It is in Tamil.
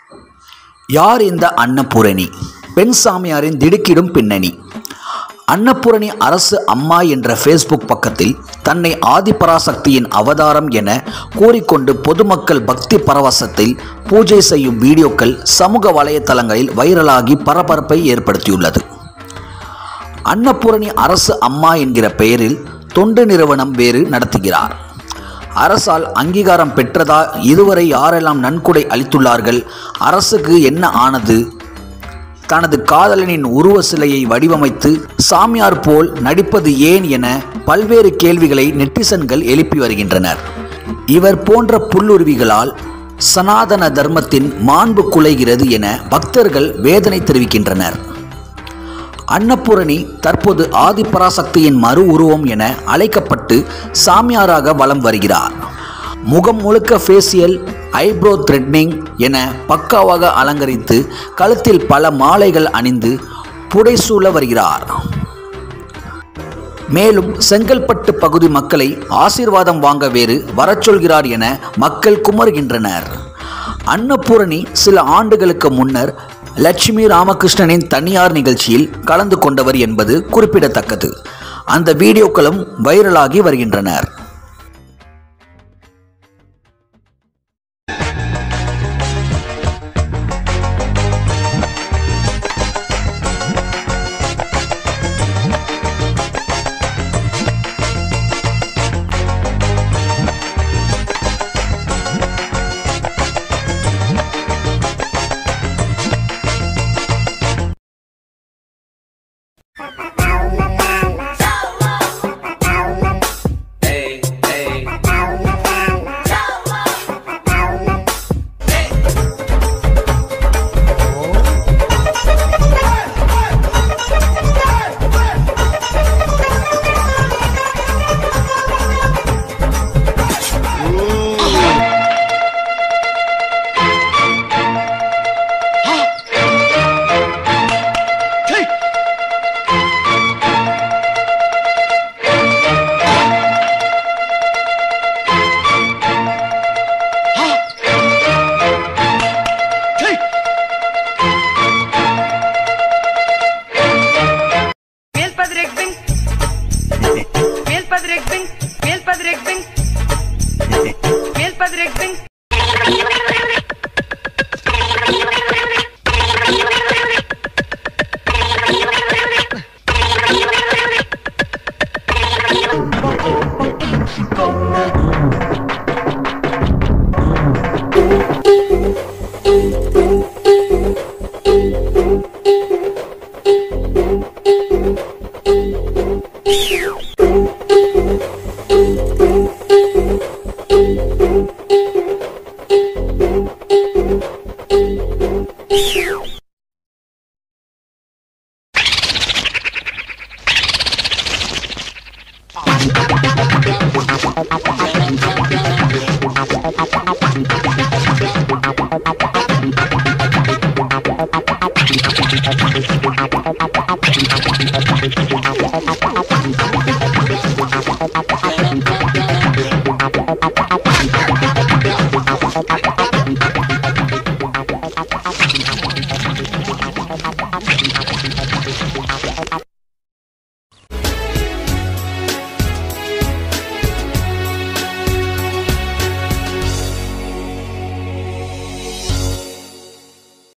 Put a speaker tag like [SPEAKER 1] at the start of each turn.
[SPEAKER 1] யார் இந்த அன்னபூரணி பெண் சாமியாரின் திடுக்கிடும் பின்னணி அன்னபூரணி அரசு அம்மா என்ற ஃபேஸ்புக் பக்கத்தில் தன்னை ஆதிபராசக்தியின் அவதாரம் என கூறிக்கொண்டு பொதுமக்கள் பக்தி பரவசத்தில் பூஜை செய்யும் வீடியோக்கள் சமூக வலைத்தளங்களில் வைரலாகி பரபரப்பை ஏற்படுத்தியுள்ளது அன்னபூரணி அரசு அம்மா என்கிற பெயரில் தொண்டு நிறுவனம் வேறு நடத்துகிறார் அரசால் அங்கீகாரம் பெற்றதா இதுவரை யாரெல்லாம் நன்கொடை அளித்துள்ளார்கள் அரசுக்கு என்ன ஆனது தனது காதலனின் உருவ சிலையை வடிவமைத்து சாமியார் போல் நடிப்பது ஏன் என பல்வேறு கேள்விகளை நெட்டிசன்கள் எழுப்பி வருகின்றனர் இவர் போன்ற புல்லுருவிகளால் சனாதன தர்மத்தின் மாண்பு குலைகிறது என பக்தர்கள் வேதனை தெரிவிக்கின்றனர் அன்னபூரணி தற்போது ஆதிபராசக்தியின் மறு உருவம் என அழைக்கப்பட்டு சாமியாராக வலம் வருகிறார் முகம் முழுக்க ஃபேசியல் ஐப்ரோ த்ரெட்னிங் என பக்காவாக அலங்கரித்து கழுத்தில் பல மாலைகள் அணிந்து புடைசூழ வருகிறார் மேலும் செங்கல்பட்டு பகுதி மக்களை ஆசீர்வாதம் வாங்க வேறு வரச் சொல்கிறார் என மக்கள் குமர்கின்றனர் அன்னபூரணி சில ஆண்டுகளுக்கு முன்னர் லட்சுமி ராமகிருஷ்ணனின் தனியார் நிகழ்ச்சியில் கலந்து கொண்டவர் என்பது குறிப்பிடத்தக்கது அந்த வீடியோக்களும் வைரலாகி வருகின்றனர்
[SPEAKER 2] Hey, hey.
[SPEAKER 3] Mel Padrek Bing. Mel Padrek Bing. Mel Padrek Bing. Mel Padrek Bing.
[SPEAKER 4] Thank you.